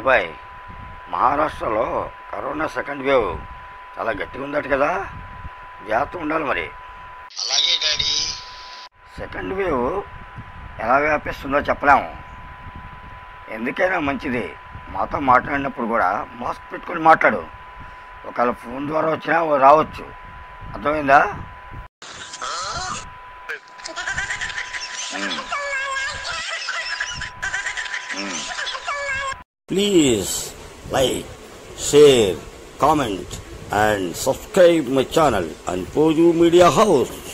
అబ్బాయి మహారాష్ట్రలో corona second wave చాలా గట్టిగా ఉందట కదా జాగ్రత్త ఉండాలి మరి అలాగే డాడీ సెకండ్ వేవ్ ఎలా వ్యాపిస్తుందో చెప్పలేము ఎందుకైనా మంచిది మాతో మాట్లాడినప్పుడు కూడా మాస్క్ పెట్టుకొని మాట్లాడు ఒకవేళ ఫోన్ ద్వారా వచ్చినా రావచ్చు అర్థమైందా ఉమ్. ఉమ్. Please like, share, comment and subscribe my channel and Poju Media House.